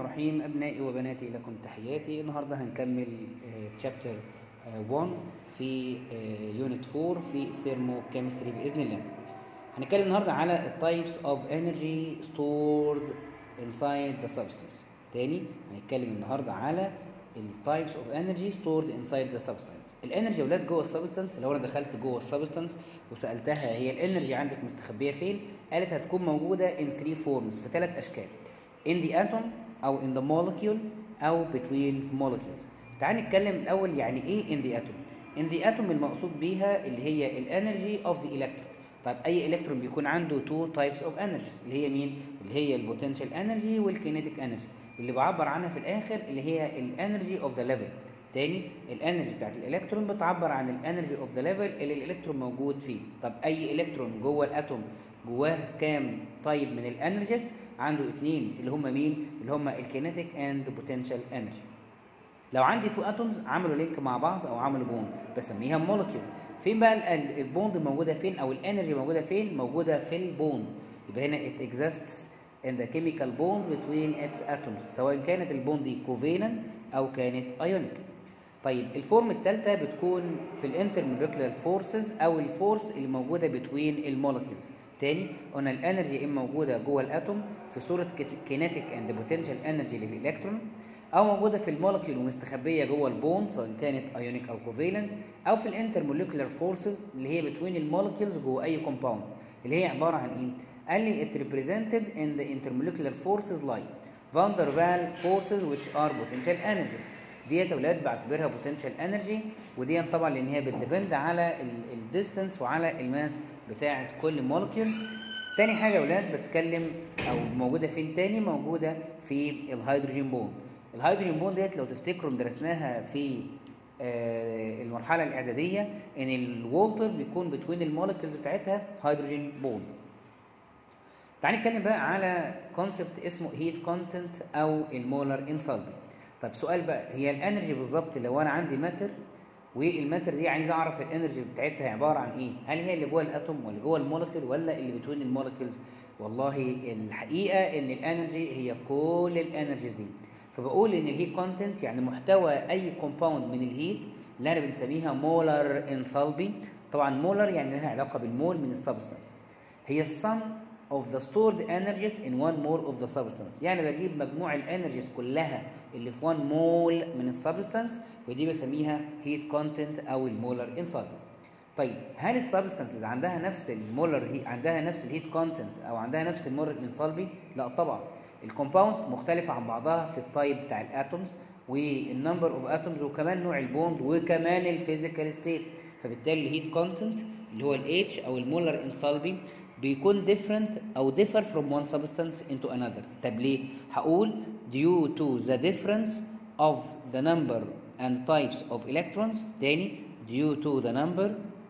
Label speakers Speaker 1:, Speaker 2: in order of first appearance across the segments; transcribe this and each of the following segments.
Speaker 1: الرحيم أبنائي وبناتي لكم تحياتي النهاردة هنكمل تشابتر 1 في يونت 4 في ثيرموكيمستري بإذن الله هنتكلم النهاردة على التايبس اوف انرجي ستورد inside the substance تاني هنتكلم النهاردة على التايبس اوف انرجي ستورد inside the substance الانرجي يا ولاد جوه السبستانس لو انا دخلت جوه السبستانس وسالتها هي الانرجي عندك مستخبيه فين قالت هتكون موجوده in three forms في ثلاث اشكال in the atom او in the molecule او between molecules تعال نتكلم الاول يعني ايه in the atom in the atom المقصود بيها اللي هي الانرجي of the electron طيب اي الكترون بيكون عنده two types of energies اللي هي مين اللي هي البوتنشال انرجي والكينيتيك انرجي اللي بعبر عنها في الاخر اللي هي الانرجي اوف ذا ليفل تاني الانرجي بتاعت الالكترون بتعبر عن الانرجي اوف ذا ليفل اللي الالكترون موجود فيه طب اي الكترون جوه الاتوم جواه كام طيب من الانرجيز عنده اتنين اللي هم مين اللي هم الكينيتيك اند بوتنشال انرجي لو عندي تو اتومز عملوا لينك مع بعض او عملوا بوند بسميها مولكيول فين بقى البوند موجوده فين او الانرجي موجوده فين موجوده في البوند يبقى هنا it exists in the chemical bond between its atoms سواء كانت البوند دي covalent او كانت ionic طيب الفورم الثالثه بتكون في الانترمولكيولار فورسز او الفورس اللي موجوده بتوين المولكيولز تاني قلنا الانرجي اما موجوده جوه الاتوم في صوره كينيتيك اند بوتنشال انرجي للالكترون او موجوده في المولكيول ومستخبيه جوه البوند سواء كانت ايونيك او كوفالنت او في الانترمولكيولار فورسز اللي هي بتوين المولكيولز جوه اي كومباوند اللي هي عباره عن ايه قال لي it represented in the intermolecular forces like van der Waal forces which are potential energies ديت يا اولاد بعتبرها potential energy ودي طبعا لان هي بتديبند على الديستنس وعلى الماس بتاعه كل مولكيول تاني حاجه يا اولاد بتكلم او موجوده فين تاني موجوده في الهيدروجين بوند الهيدروجين بوند ديت لو تفتكروا درسناها في آه المرحله الاعداديه ان الوولتر بيكون بتوين المولكيولز بتاعتها هيدروجين بوند تعال نتكلم بقى على كونسبت اسمه هيت كونتنت او المولر انثالبي طب سؤال بقى هي الانرجي بالظبط لو انا عندي ماتر والماتر دي عايز اعرف الانرجي بتاعتها عباره عن ايه هل هي اللي جوه الاتوم ولا جوه المولكيول ولا اللي بتوين المولكيولز والله الحقيقه ان الانرجي هي كل الانرجيز دي فبقول ان الهيت كونتنت يعني محتوى اي كومباوند من الهيت اللي انا بنسميها مولر انثالبي طبعا مولر يعني لها علاقه بالمول من السبستانس هي السم of the stored energies in one mole of the substance يعني بجيب مجموع الانرجيز كلها اللي في 1 مول من السبستانس ودي بسميها heat content او المولر انثالبي طيب هل السبستانسز عندها نفس المولر هي عندها نفس الهيت كونتنت او عندها نفس المولر انثالبي لا طبعا الكومباوندز مختلفه عن بعضها في التايب بتاع الاتومز والنمبر اوف اتومز وكمان نوع البوند وكمان الفيزيكال ستيت فبالتالي الهيت كونتنت اللي هو الاتش او المولر انثالبي بيكون different أو differ from one substance into another طب ليه؟ هقول due to the difference of the number and types of electrons تاني due to the number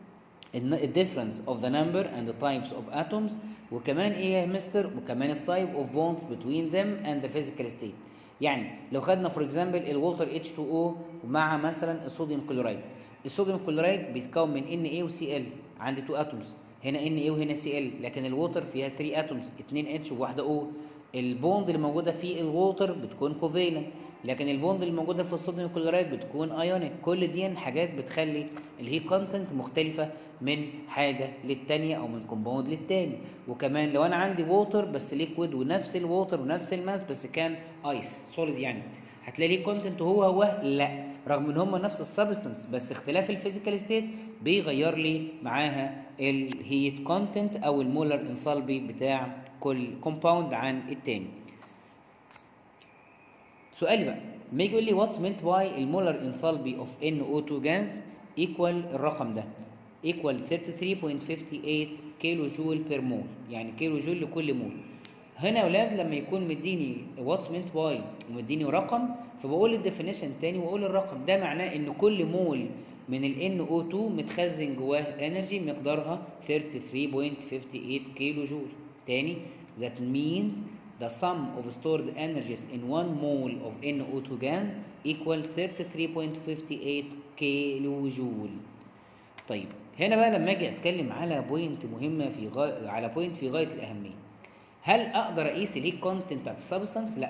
Speaker 1: the difference of the number and the types of atoms وكمان ايه يا مستر وكمان التايب of bonds between them and the physical state يعني لو خدنا فور اكزامبل الووتر H2O مع مثلا الصوديوم كلورايد الصوديوم كلورايد بيتكون من Na و Cl عندي 2 اتومز هنا ان اي وهنا سي ال لكن الووتر فيها 3 اتومز 2 اتش وواحده او البوند اللي موجوده في الووتر بتكون كوفيلنت لكن البوند اللي موجوده في الصوديوم كلورايد بتكون ايونيك كل دي حاجات بتخلي الهي كونتنت مختلفه من حاجه للتانيه او من كومباوند للتاني وكمان لو انا عندي ووتر بس ليكويد ونفس الووتر ونفس الماس بس كان ايس سوليد يعني هتلاقي ليه كونتنت هو هو لا رغم ان هم نفس السبستانس بس اختلاف الفيزيكال ستيت بيغير لي معاها الهيت كونتنت او المولر انثالبي بتاع كل كومباوند عن التاني سؤالي بقى لما يجي يقول لي واتس مينت باي المولر انثالبي اوف NO2 جاز ايكوال الرقم ده ايكوال 33.58 كيلو جول بير مول يعني كيلو جول لكل مول هنا يا اولاد لما يكون مديني واتس مينت باي ومديني رقم فبقول الديفينيشن تاني واقول الرقم ده معناه ان كل مول من ال NO2 متخزن جواه انرجي مقدارها 33.58 كيلو جول تاني that means the sum of stored energies in one mole of NO2 gas equal 33.58 كيلو جول طيب هنا بقى لما اجي اتكلم على بوينت مهمه في غاية على بوينت في غايه الاهميه هل اقدر اقيس الهيت كونتنت بتاعت السبستانس لا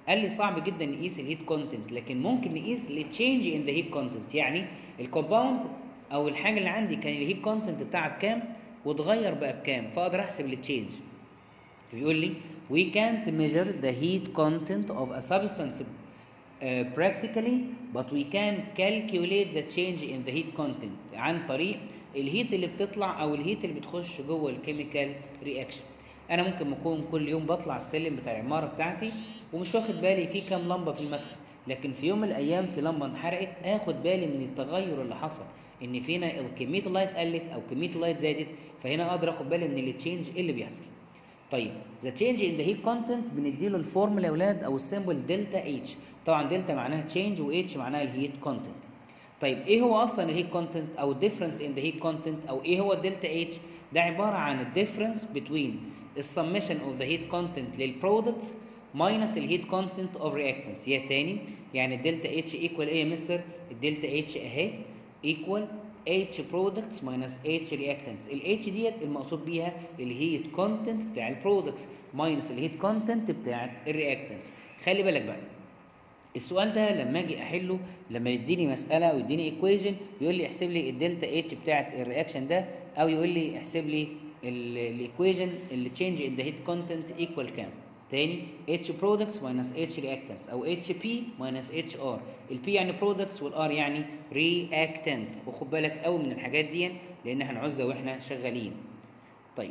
Speaker 1: قال لي صعب جدا نقيس الهيت كونتنت لكن ممكن نقيس التشينج ان ذا هيت كونتنت يعني الكومباوند او الحاجه اللي عندي كان الهيت كونتنت بتاعها بكام واتغير بقى بكام فاقدر احسب التشينج بيقول لي we can't measure the heat content of a substance uh, practically but we can calculate the change in the heat content عن طريق الهيت اللي بتطلع او الهيت اللي بتخش جوه الكيميكال رياكشن انا ممكن اكون كل يوم بطلع السلم بتاع العماره بتاعتي ومش واخد بالي في كام لمبه في المدخل لكن في يوم من الايام في لمبه انحرقت اخد بالي من التغير اللي حصل ان فينا كميه اللايت قلت او كميه اللايت زادت فهنا اقدر اخد بالي من التشينج اللي بيحصل طيب ذا تشينج ان ذا هيت كونتنت بنديله الفورمولا يا اولاد او السيمبل دلتا اتش طبعا دلتا معناها تشينج واتش معناها الهيت كونتنت طيب ايه هو اصلا الهيت كونتنت او الديفرنس ان ذا هيت كونتنت او ايه هو الدلتا اتش ده عباره عن الديفرنس بتوين السمشن اوف ذا هيت كونتنت للبرودكتس ماينس الهيت كونتنت اوف رياكتنتس يا تاني يعني الدلتا اتش ايكوال ايه يا مستر الدلتا اتش اهي ايكوال H products minus H reactants ال H ديت المقصود بيها الهيت كونتنت بتاع البرودكتس minus الهيت كونتنت بتاعت الرياكتنتس خلي بالك بقى السؤال ده لما اجي احله لما يديني مساله او يديني ايكويشن يقول لي احسب لي الدلتا اتش بتاعت الرياكشن ده او يقول لي احسب لي الايكويشن اللي تشينج ان ذا هيت كونتنت ايكوال كام تاني H products minus H reactants أو HP minus HR ال P يعني products وال R يعني reactants وخد بالك قوي من الحاجات دي لأن هنعوزها وإحنا شغالين طيب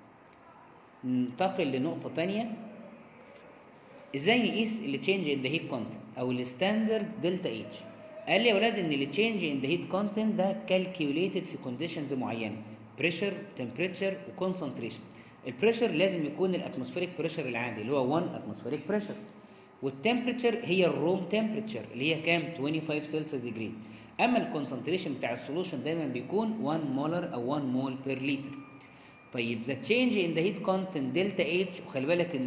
Speaker 1: ننتقل لنقطة تانية ازاي نقيس اللي تشينج ان ذا هيت كونتنت او الستاندرد دلتا اتش قال لي يا اولاد ان اللي تشينج ان ذا هيت كونتنت ده كالكيوليتد في كونديشنز معينه بريشر تمبريتشر وكونسنتريشن البريشر لازم يكون الاتموسفيريك بريشر العادي اللي هو 1 اتموسفيريك بريشر والتمبريتشر هي الروم تمبريتشر اللي هي كام 25 سلسيوس ديجري اما الكونسنتريشن بتاع السولوشن دايما بيكون 1 مولر او 1 مول بير لتر طيب ذا تشينج ان ذا هيت كونتنت دلتا اتش وخلي بالك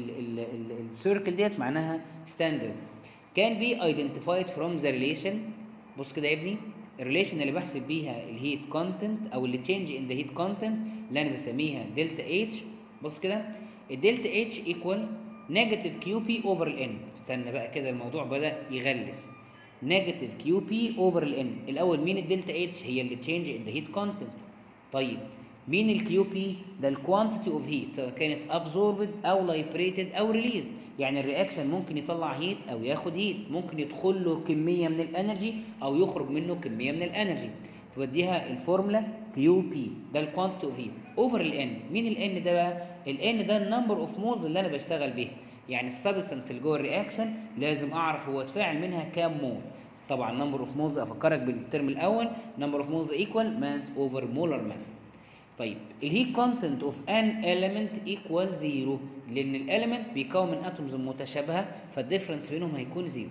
Speaker 1: السيركل ديت معناها ستاندرد كان بي ايدنتيفايد فروم ذا ريليشن بص كده يا ابني الريليشن اللي بحسب بيها الهيت كونتنت او اللي تشينج ان ذا هيت كونتنت اللي انا بسميها دلتا اتش بص كده الدلتا اتش ايكوال نيجاتيف كيو بي اوفر الان استنى بقى كده الموضوع بدا يغلس نيجاتيف كيو بي اوفر الان الاول مين الدلتا اتش هي اللي تشينج ان ذا هيت كونتنت طيب مين الكيو بي ده الكوانتيتي اوف هيت سواء كانت ابزوربد او لايبريتد او ريليزد يعني الرياكشن ممكن يطلع هيت او ياخد هيت ممكن يدخل له كميه من الانرجي او يخرج منه كميه من الانرجي فبديها الفورمولا كيو بي ده الكوانتيتي اوف هيت اوفر الان مين الان ده بقى الان ده النمبر اوف مولز اللي انا بشتغل بيها يعني السبستنس اللي جوه الرياكشن لازم اعرف هو اتفاعل منها كام مول طبعا نمبر اوف مولز افكرك بالترم الاول نمبر اوف مولز ايكوال ماس اوفر مولر ماس طيب الهيت كونتنت اوف ان element ايكوال زيرو لان الاليمنت بيكون من اتومز متشابهه فالديفرنس بينهم هيكون زيرو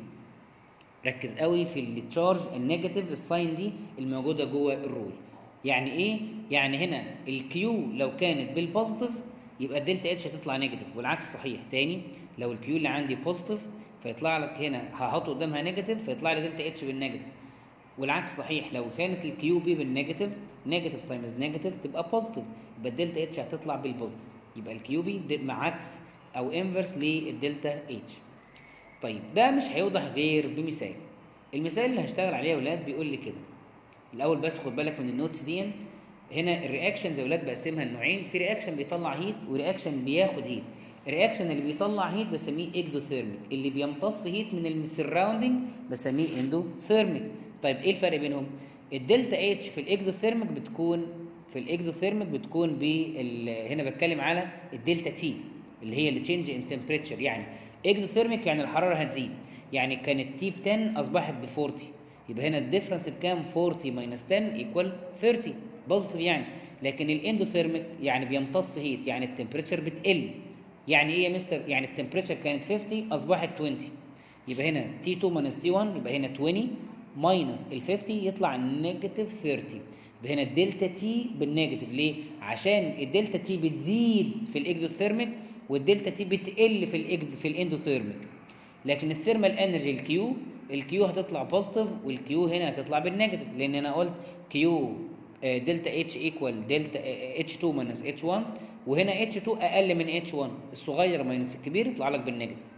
Speaker 1: ركز قوي في التشارج النيجاتيف الساين دي الموجوده جوه الرول يعني ايه يعني هنا الكيو لو كانت بالبوزيتيف يبقى الدلتا اتش هتطلع نيجاتيف والعكس صحيح تاني لو الكيو اللي عندي بوزيتيف فيطلع لك هنا هحط قدامها نيجاتيف فيطلع لي دلتا اتش بالنيجاتيف والعكس صحيح لو كانت الكيو بي بالنيجاتيف نيجاتيف تايمز نيجاتيف تبقى بوزيتيف يبقى الدلتا اتش هتطلع بالبوزيتيف يبقى الكيو بي مع عكس او انفرس للدلتا اتش طيب ده مش هيوضح غير بمثال المثال اللي هشتغل عليه يا اولاد بيقول لي كده الاول بس خد بالك من النوتس دي هنا الرياكشنز يا اولاد بقسمها لنوعين في رياكشن بيطلع هيت ورياكشن بياخد هيت الرياكشن اللي بيطلع هيت بسميه اكزوثيرميك اللي بيمتص هيت من السراوندنج بسميه اندوثيرميك طيب ايه الفرق بينهم الدلتا اتش في الاكزوثيرميك بتكون في الاكزوثيرميك بتكون بال هنا بتكلم على الدلتا تي اللي هي اللي تشينج ان تمبريتشر يعني اكزوثيرميك يعني الحراره هتزيد يعني كانت تي ب 10 اصبحت ب 40 يبقى هنا الديفرنس بكام 40 ماينس 10 ايكوال 30 بوزيتيف يعني لكن الاندوثيرميك يعني بيمتص هيت يعني التمبريتشر بتقل يعني ايه يا مستر يعني التمبريتشر كانت 50 اصبحت 20 يبقى هنا تي 2 ماينس تي 1 يبقى هنا 20 ماينس ال 50 يطلع نيجاتيف 30 يبقى هنا الدلتا تي بالنيجاتيف ليه؟ عشان الدلتا تي بتزيد في الاكزوثيرميك والدلتا تي بتقل في الاكز في الاندوثيرميك لكن الثيرمال انرجي الكيو الكيو هتطلع بوزيتيف والكيو هنا هتطلع بالنيجاتيف لان انا قلت كيو دلتا اتش ايكوال دلتا اتش 2 ماينس اتش 1 وهنا اتش 2 اقل من اتش 1 الصغير ماينس الكبير يطلع لك بالنيجاتيف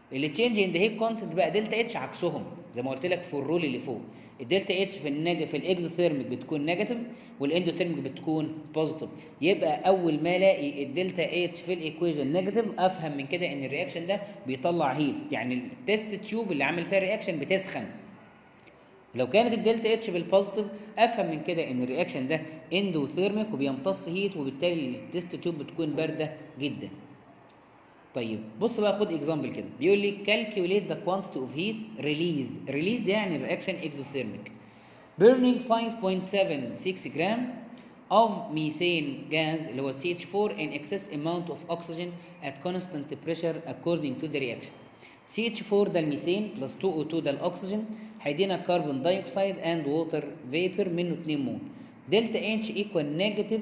Speaker 1: اللي تشينج ان ذا هيت كونتنت بقى دلتا اتش عكسهم زي ما قلت لك في الرول اللي فوق الدلتا اتش في النج... في الاكزوثيرميك بتكون نيجاتيف والاندوثيرميك بتكون بوزيتيف يبقى اول ما الاقي الدلتا اتش في الايكويشن نيجاتيف افهم من كده ان الرياكشن ده بيطلع هيت يعني التيست تيوب اللي عامل فيها الرياكشن بتسخن لو كانت الدلتا اتش بالبوزيتيف افهم من كده ان الرياكشن ده اندوثيرميك وبيمتص هيت وبالتالي التيست تيوب بتكون بارده جدا طيب بص بقى خد اكزامبل كده بيقول لي calculate the quantity of heat released released يعني الرياكشن exothermic burning 5.76 جرام of methane gas اللي هو CH4 in excess amount of oxygen at constant pressure according to the reaction CH4 ده الميثين بلس 2O2 ده الاكسجين هيدينا كربون دايوكسيد اند ووتر فيبر منه 2 مول دلتا اتش ايكوال نيجاتيف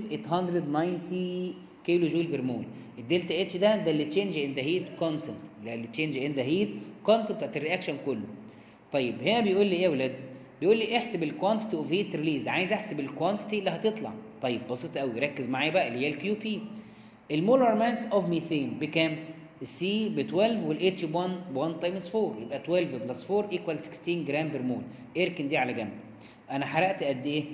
Speaker 1: 890 كيلو جول بير مول الدلتا اتش ده ده اللي تشينج ان ذا هيت كونتنت ده اللي تشينج ان ذا هيت كونتنت بتاعت الرياكشن كله طيب هنا بيقول لي ايه يا ولاد بيقول لي احسب الكوانتيتي اوف هيت ريليز عايز احسب الكوانتيتي اللي هتطلع طيب بسيطه قوي ركز معايا بقى اللي هي الكيو بي المولر ماس اوف ميثين بكام السي ب 12 والاتش 1 1 تايمز 4 يبقى 12 بلس 4 ايكوال 16 جرام بير مول اركن دي على جنب انا حرقت قد ايه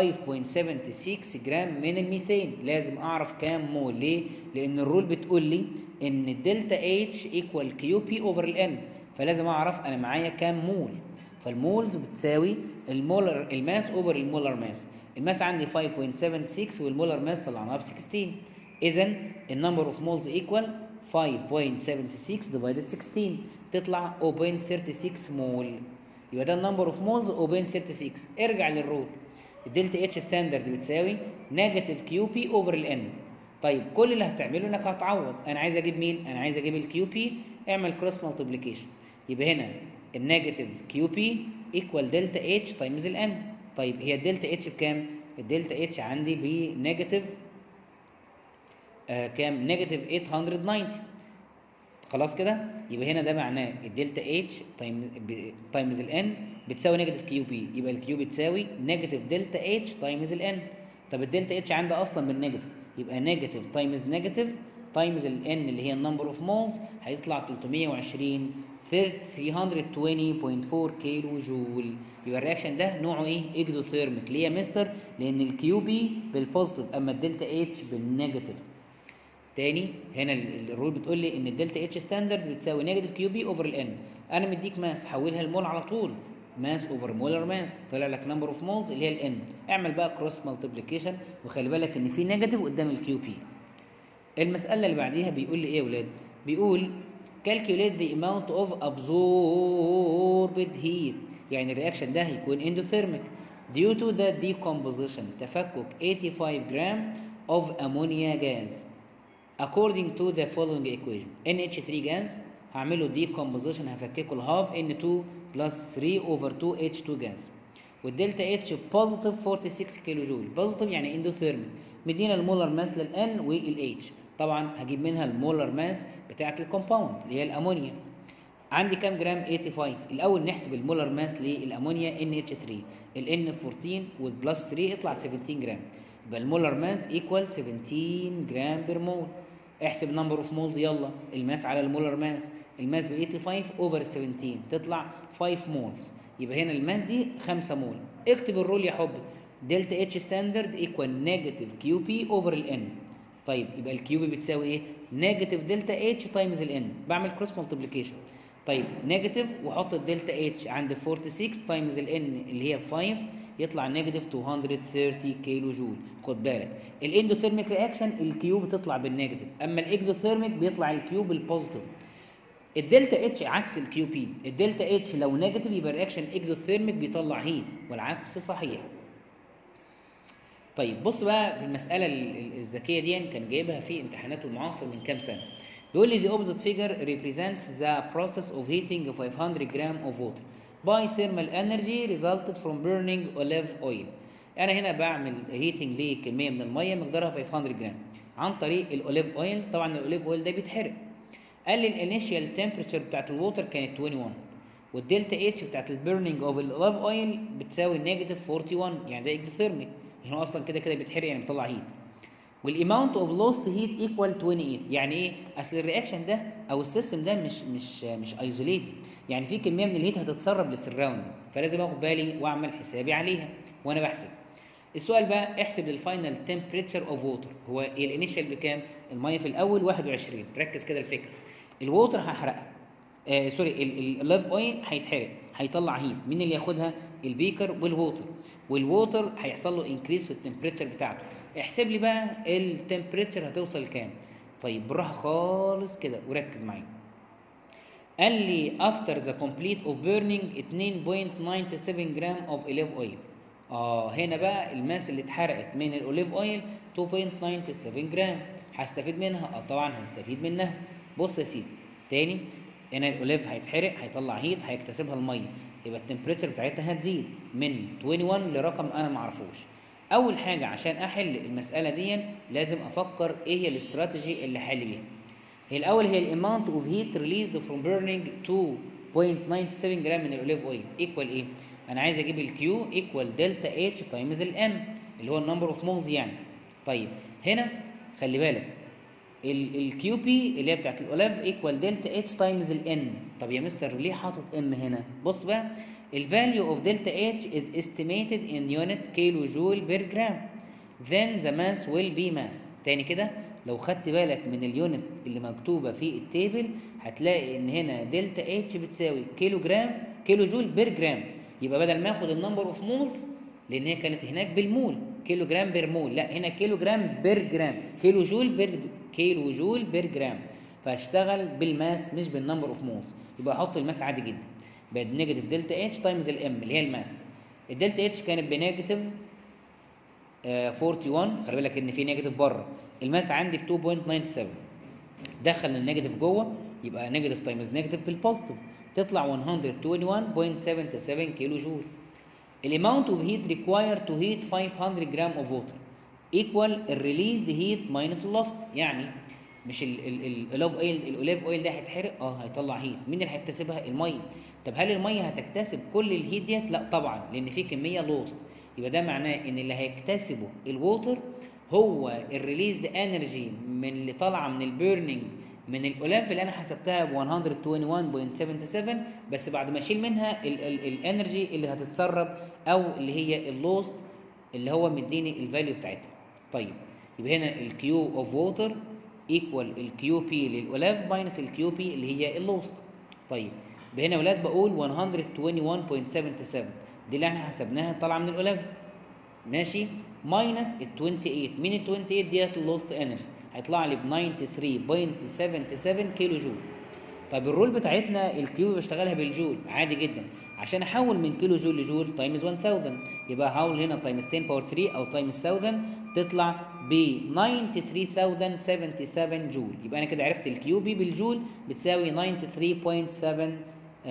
Speaker 1: 5.76 جرام من الميثين لازم اعرف كام مول ليه لان الرول بتقول لي ان الدلتا اتش ايكوال كيو بي اوفر الان فلازم اعرف انا معايا كام مول فالمولز بتساوي المولر الماس اوفر المولر ماس الماس عندي 5.76 والمولر ماس طلعناها ب 16 اذا النمبر اوف مولز ايكوال 5.76 divided 16 تطلع 0.36 مول يبقى ده النمبر اوف مولز 0.36 ارجع للرول الدلتا اتش ستاندرد بتساوي نيجاتيف كيو بي اوفر الان طيب كل اللي هتعمله انك هتعوض انا عايز اجيب مين انا عايز اجيب الكيو بي اعمل كروس مالتيبليكيشن يبقى هنا النيجاتيف كيو بي ايكوال دلتا اتش تايمز الان طيب هي الدلتا اتش بكام الدلتا اتش عندي بنيجاتيف آه كام نيجاتيف 890 خلاص كده يبقى هنا ده معناه الدلتا اتش تايمز الان بتساوي نيجاتيف كيو بي يبقى الكيو بتساوي نيجاتيف دلتا اتش تايمز الان طب الدلتا اتش عندي اصلا بالنيجاتيف يبقى نيجاتيف تايمز نيجاتيف تايمز الان اللي هي النمبر اوف مولز هيطلع 320 320.4 كيلو جول يبقى الرياكشن ده نوعه ايه اكزوثيرميك ليه يا مستر لان الكيو بي بالبوزيتيف اما الدلتا اتش بالنيجاتيف تاني هنا الرول بتقول لي ان الدلتا اتش ستاندرد بتساوي نيجاتيف كيو بي اوفر الان انا مديك ماس حولها المول على طول ماس اوفر مولر ماس طلع لك نمبر اوف مولز اللي هي الان اعمل بقى كروس مالتيبليكيشن وخلي بالك ان في نيجاتيف قدام الكيو بي المساله اللي بعديها بيقول لي ايه يا ولاد بيقول calculate the amount of absorbed heat يعني الرياكشن ده هيكون endothermic due to the decomposition تفكك 85 جرام of ammonia gas according to the following equation NH3 gas هعمله decomposition هفككه لهاف N2 plus 3 over 2 H2 gas والدلتا اتش بوزيتيف 46 كيلو جول بوزيتيف يعني اندوثيرميك مدينا المولر ماس للان والاتش طبعا هجيب منها المولر ماس بتاعه الكومباوند اللي هي الامونيا عندي كام جرام 85 الاول نحسب المولر ماس للامونيا NH3 الان 14 والبلس 3 يطلع 17 جرام يبقى المولر ماس ايكوال 17 جرام بير مول احسب نمبر اوف مولز يلا الماس على المولر ماس الماس ب 85 اوفر 17 تطلع 5 مولز يبقى هنا الماس دي 5 مول اكتب الرول يا حبي دلتا اتش ستاندرد ايكوال نيجاتيف كيو بي اوفر الان طيب يبقى الكيو بي بتساوي ايه نيجاتيف دلتا اتش تايمز الان بعمل كروس مالتيبليكيشن طيب نيجاتيف واحط الدلتا اتش عند 46 تايمز الان اللي هي ب 5 يطلع نيجاتيف 230 كيلو جول خد بالك الاندوثيرميك رياكشن الكيو بتطلع بالنيجاتيف اما الاكزوثيرميك بيطلع الكيو بالبوزيتيف الدلتا اتش عكس الكيو بي الدلتا اتش لو نيجاتيف يبقى الرياكشن اكزوثيرميك بيطلع هيت والعكس صحيح طيب بص بقى في المساله الذكيه دي كان جايبها في امتحانات المعاصر من كام سنه بيقول لي the opposite figure represents the process of heating 500 gram of water by thermal energy resulted from burning olive oil انا هنا بعمل هيتنج لكميه من الميه مقدارها 500 جرام عن طريق الاوليف اويل طبعا الاوليف اويل ده بيتحرق قال لي الانيشال تمبريتشر بتاعت الووتر كانت 21 والدلتا اتش بتاعت البيرنينج اوف الاوليف اويل بتساوي نيجاتيف 41 يعني ده اكزوثيرميك هنا اصلا كده كده بيتحرق يعني بيطلع هيت والاماونت اوف لوست هيت ايكوال 28 يعني ايه اصل الرياكشن ده او السيستم ده مش مش مش ايزوليتد يعني في كميه من الهيت هتتسرب للسراوندنج فلازم اخد بالي واعمل حسابي عليها وانا بحسب السؤال بقى احسب الفاينل تمبريتشر اوف ووتر هو الانيشال بكام الميه في الاول 21 ركز كده الفكره الووتر هحرقها آه سوري اللايف اويل هيتحرق هيطلع هيت مين اللي ياخدها البيكر والووتر والووتر هيحصل له انكريس في التمبريتشر بتاعته احسب لي بقى التمبريتشر هتوصل لكام طيب بالراحه خالص كده وركز معايا قال لي after the complete of burning 2.97 جرام of olive oil اه هنا بقى الماس اللي اتحرقت من الاوليف اويل 2.97 جرام هستفيد منها اه طبعا هستفيد منها بص يا سيدي تاني هنا الاوليف هيتحرق هيطلع هيت هيكتسبها الميه يبقى التمبريتشر بتاعتها هتزيد من 21 لرقم انا ما اعرفوش اول حاجه عشان احل المساله دي لازم افكر ايه هي الاستراتيجي اللي احل بيها هي الاول هي الاماونت اوف هيت ريليزد فروم بيرنينج 2.97 جرام من الاوليف اويل ايكوال ايه انا عايز اجيب الكيو ايكوال دلتا اتش تايمز الام اللي هو النمبر اوف مولز يعني طيب هنا خلي بالك الكيو بي اللي هي بتاعت الاوليف ايكوال دلتا اتش تايمز الان طب يا مستر ليه حاطط ام هنا بص بقى الفاليو اوف دلتا اتش is estimated in unit كيلو جول بير جرام then the mass will be mass تاني كده لو خدت بالك من اليونت اللي مكتوبه في التيبل هتلاقي ان هنا دلتا اتش بتساوي كيلو جرام كيلو جول بير جرام يبقى بدل ما اخد النمبر اوف مولز لان هي كانت هناك بالمول كيلو جرام بير مول لا هنا كيلو جرام بير جرام كيلو جول بير كيلو جول بير جرام فاشتغل بالماس مش بالنمبر اوف مولز يبقى احط الماس عادي جدا بقت نيجاتيف دلتا اتش تايمز الام اللي هي الماس الدلتا اتش كانت بنيجاتيف آه 41 خلي بالك ان في نيجاتيف بره الماس عندي ب 2.97 دخل النيجاتيف جوه يبقى نيجاتيف تايمز نيجاتيف بالبوزيتيف تطلع 121.77 كيلو جول الاماونت اوف هيت ريكواير تو هيت 500 جرام اوف ووتر ايكوال الريليزد هيت ماينس اللوست يعني مش الاوليف اويل الاوليف اويل ده هيتحرق اه هيطلع هيت مين اللي هيكتسبها الميه طب هل الميه هتكتسب كل الهيت ديت لا طبعا لان في كميه لوست يبقى ده معناه ان اللي هيكتسبه الووتر هو الريليزد انرجي من اللي طالعه من البيرنينج من الاوليف اللي انا حسبتها ب 121.77 بس بعد ما اشيل منها الانرجي اللي هتتسرب او اللي هي اللوست اللي هو مديني الفاليو بتاعتها طيب يبقى هنا الكيو اوف ووتر ايكوال الكيو بي للاوليف ماينس الكيو بي اللي هي اللوست طيب يبقى هنا يا ولاد بقول 121.77 دي اللي احنا حسبناها طالعه من الاوليف ماشي ماينس ال 28 مين ال 28 ديت اللوست انرجي هيطلع لي ب 93.77 كيلو جول طب الرول بتاعتنا الكيو بشتغلها بالجول عادي جدا عشان احول من كيلو جول لجول تايمز 1000 يبقى هحول هنا تايمز 10 باور 3 او تايمز 1000 تطلع ب 93077 جول يبقى انا كده عرفت الكيو بي بالجول بتساوي 93.7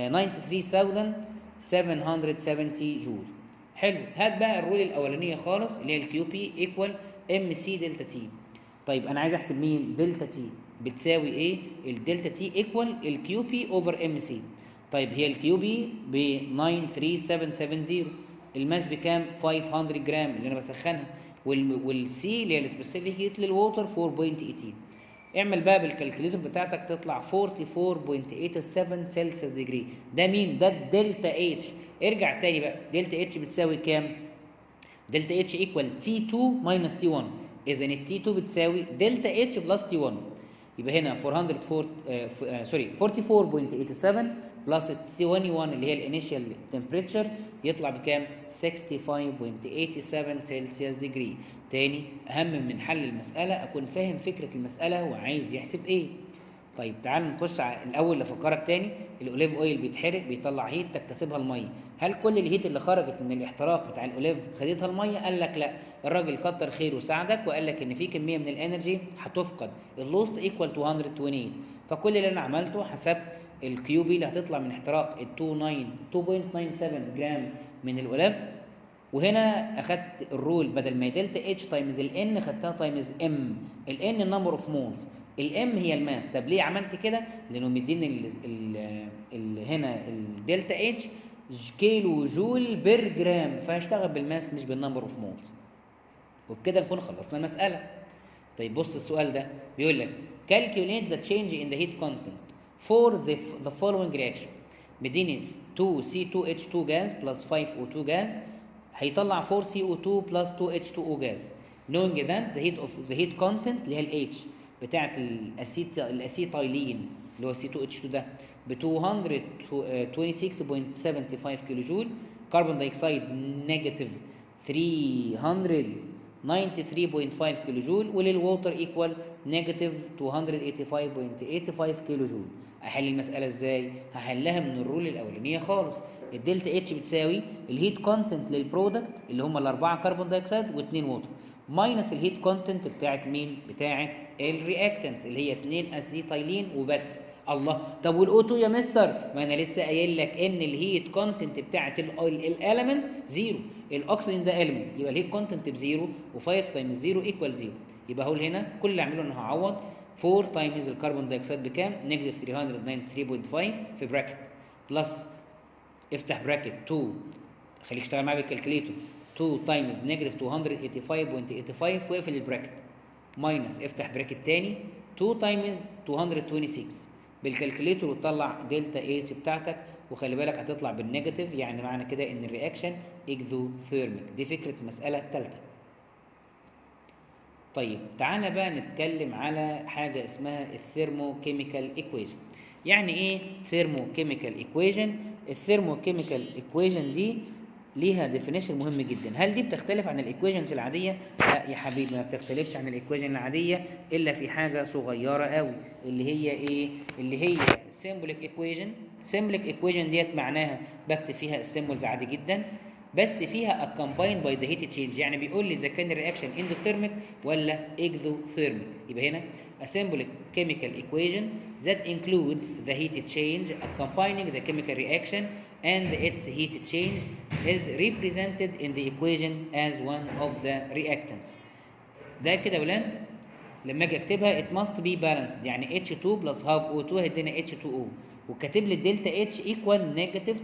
Speaker 1: 93770 جول حلو هات بقى الرول الاولانيه خالص اللي هي الكيو بي ايكوال ام سي دلتا تي طيب انا عايز احسب مين دلتا تي بتساوي ايه الدلتا تي ايكوال الكيو بي اوفر ام سي طيب هي الكيو بي ب 93770 الماس بكام 500 جرام اللي انا بسخنها والسي اللي هي السبيسيفيك هيت للووتر 4.18 اعمل بقى بالكالكوليتور بتاعتك تطلع 44.87 سلسيوس ديجري ده مين ده الدلتا اتش ارجع تاني بقى دلتا اتش بتساوي كام دلتا اتش ايكوال تي 2 ماينس تي 1 اذا التي 2 بتساوي دلتا اتش بلس تي 1 يبقى هنا 404 آه آه سوري 44.87 بلس 21 اللي هي الانيشال تمبريتشر يطلع بكام 65.87 سلسيوس ديجري تاني اهم من حل المساله اكون فاهم فكره المساله وعايز يحسب ايه طيب تعال نخش على الاول افكرك تاني الاوليف اويل بيتحرق بيطلع هيت تكتسبها الميه هل كل الهيت اللي خرجت من الاحتراق بتاع الاوليف خدتها الميه قال لك لا الراجل كتر خيره وساعدك وقال لك ان في كميه من الانرجي هتفقد اللوست ايكوال 228 فكل اللي انا عملته حسبت الكيو بي اللي هتطلع من احتراق ال 29 2.97 جرام من الاوليف وهنا اخدت الرول بدل ما دلتا اتش تايمز الان خدتها تايمز ام الان النمبر اوف مولز الام هي الماس طب ليه عملت كده لانه مديني ال ال ال هنا الدلتا اتش كيلو جول بير جرام فهشتغل بالماس مش بالنمبر اوف مولز وبكده نكون خلصنا المساله طيب بص السؤال ده بيقول لك calculate the change in the heat content for the, the following reaction مديني 2 C2H2 gas plus 5 O2 gas هيطلع 4 CO2 plus 2 H2O gas knowing that the heat of the heat content اللي هي ال H بتاعت الاسيت الاسيتايلين اللي هو C2H2 ده ب 226.75 كيلو جول كربون دايوكسيد نيجاتيف 393.5 كيلو جول وللووتر ايكوال نيجاتيف 285.85 كيلو جول احل المساله ازاي هحلها من الرول الاولانيه خالص الدلتا اتش بتساوي الهيت كونتنت للبرودكت اللي هم الاربعه كربون دايوكسيد واثنين ووتر ماينس الهيت كونتنت بتاعت مين بتاعت الرياكتنتس اللي هي 2 اسيتايلين وبس الله طب والاوتو يا مستر ما انا لسه قايل لك ان الهيت كونتنت بتاعت الاليمنت زيرو الاكسجين ده اليمنت يبقى الهيت كونتنت بزيرو و5 تايمز زيرو ايكوال زيرو يبقى هقول هنا كل اللي اعمله ان هعوض 4 تايمز الكربون دايوكسيد بكام؟ نيجاتيف 393.5 في براكت بلس افتح براكت 2 خليك اشتغل معايا بالكالكليتور 2 تايمز نيجاتيف 285.85 واقفل البراكت ماينس افتح براكت تاني 2 تايمز 226 بالكالكليتور وتطلع دلتا اتش بتاعتك وخلي بالك هتطلع بالنيجاتيف يعني معنى كده ان الرياكشن اكزوثيرميك دي فكره مساله ثالثه طيب تعالى بقى نتكلم على حاجه اسمها الثيرموكيميكال ايكويشن يعني ايه ثيرموكيميكال ايكويشن الثيرموكيميكال ايكويشن دي ليها ديفينيشن مهم جدا هل دي بتختلف عن الايكويشنز العاديه لا يا حبيبي ما بتختلفش عن الايكويشن العاديه الا في حاجه صغيره قوي اللي هي ايه اللي هي سيمبليك ايكويشن سيمبليك ايكويشن ديت معناها بكتب فيها السيمبلز عادي جدا بس فيها اكمباين باي ذا هيت تشينج يعني بيقول لي اذا كان الرياكشن اندوثيرميك ولا اكزوثيرميك يبقى هنا a symbolic chemical equation that includes the heat change accompanying the chemical reaction and its heat change is represented in the equation as one of the reactants. ده كده يا ولاد لما اجي اكتبها it must be balanced يعني H2 plus half O2 هيدينا H2O وكاتب لي الدلتا اتش ايكوال نيجاتيف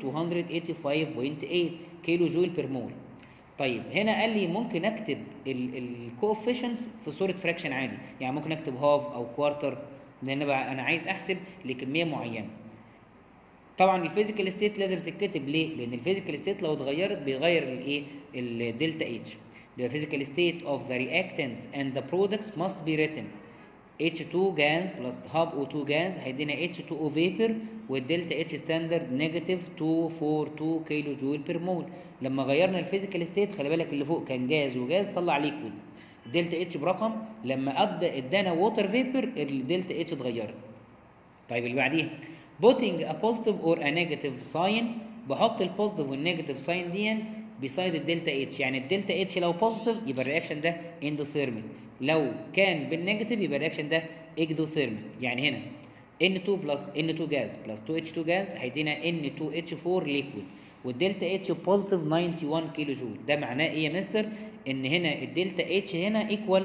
Speaker 1: 285.8 كيلو جول بير مول طيب هنا قال لي ممكن اكتب الكوفيشنتس في صوره فراكشن عادي يعني ممكن اكتب هاف او كوارتر لان بقى انا عايز احسب لكميه معينه طبعا الفيزيكال ستيت لازم تتكتب ليه لان الفيزيكال ستيت لو اتغيرت بيغير الايه الدلتا اتش the physical state of the reactants and the products must be written H2 gas plus hub O2 gas هيدينا H2O vapor والدلتا اتش ستاندرد نيجاتيف 242 كيلو جول بير مول لما غيرنا الفيزيكال ستيت خلي بالك اللي فوق كان جاز وجاز طلع ليكويد الدلتا اتش برقم لما ادى ادانا ووتر فيبر الدلتا اتش اتغيرت طيب اللي بعديها putting a positive or a negative sign بحط البوزيتيف والنيجاتيف ساين دي بيسايد الدلتا اتش يعني الدلتا اتش لو بوزيتيف يبقى الرياكشن ده اندوثيرميك لو كان بالنيجاتيف يبقى الرياكشن ده اكزوثيرميك يعني هنا N2 بلس N2 جاز بلس 2H2 جاز هيدينا N2H4 ليكويد والدلتا اتش بوزيتيف 91 كيلو جول ده معناه ايه يا مستر ان هنا الدلتا اتش هنا ايكوال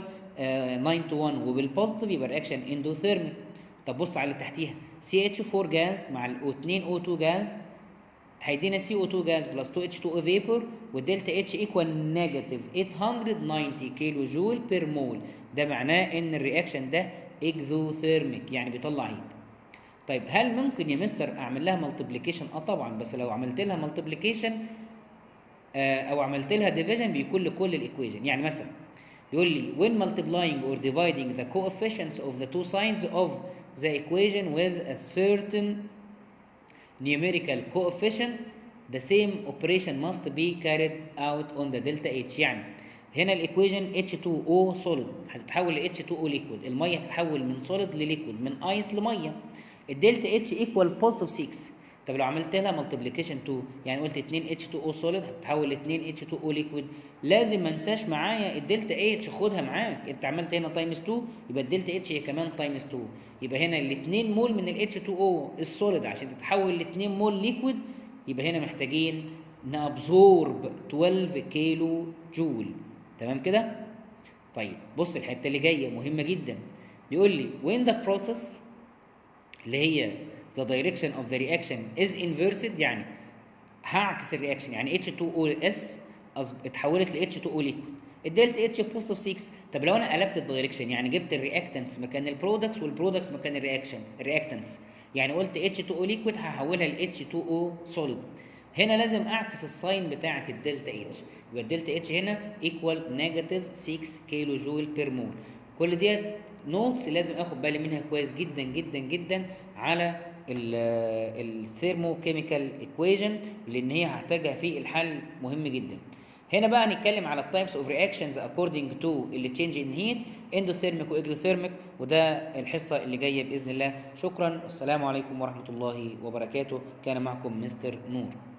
Speaker 1: 91 وبالبوزيتيف يبقى الرياكشن اندوثيرميك طب بص على اللي تحتيها CH4 جاز مع ال 2 O2 جاز هيدينا CO2 جاز بلس 2H2O فيبور والدلتا اتش ايكوال نيجاتيف 890 كيلو جول بير مول ده معناه ان الرياكشن ده اكزوثيرميك يعني بيطلع هيت طيب هل ممكن يا مستر اعمل لها مالتيبليكيشن اه طبعا بس لو عملت لها مالتيبليكيشن آه او عملت لها ديفيجن بيكون لكل الايكويشن يعني مثلا بيقول لي when multiplying or dividing the coefficients of the two sides of the equation with a certain numerical coefficient the same operation must be carried out on the delta H يعني هنا الايكويشن H2O solid هتتحول ل H2O liquid الميه هتتحول من solid لليكويد من ايس لميه الدلتا H equal positive 6 طب لو عملت لها مالتيبليكيشن 2 يعني قلت 2 H2O solid هتتحول ل 2 H2O liquid لازم ما انساش معايا الدلتا اتش خدها معاك انت عملت هنا تايمز 2 يبقى الدلتا اتش هي كمان تايمز 2 يبقى هنا ال 2 مول من ال H2O السوليد عشان تتحول ل 2 مول ليكويد يبقى هنا محتاجين نابزورب 12 كيلو جول تمام كده طيب بص الحته اللي جايه مهمه جدا بيقول لي when the process اللي هي the direction of the reaction is inversed يعني هعكس الرياكشن يعني H2O S اتحولت ل H2O liquid الدلتا اتش بوزيتيف 6 طب لو انا قلبت الدايركشن يعني جبت الرياكتنتس مكان البرودكتس والبرودكتس مكان الرياكشن الرياكتنتس يعني قلت H2O ليكويد هحولها ل H2O سوليد هنا لازم اعكس الساين بتاعه الدلتا اتش يبقى الدلتا اتش هنا ايكوال نيجاتيف 6 كيلو جول بير مول كل ديت نوتس لازم اخد بالي منها كويس جدا جدا جدا على الثيرموكيميكال ايكويشن لان هي هحتاجها في الحل مهم جدا هنا بقى هنتكلم على التايبس اوف رياكشنز اكوردنج تو اللي تشينج ان هيت اندوثيرميك واكزوثيرميك وده الحصه اللي جايه باذن الله شكرا السلام عليكم ورحمه الله وبركاته كان معكم مستر نور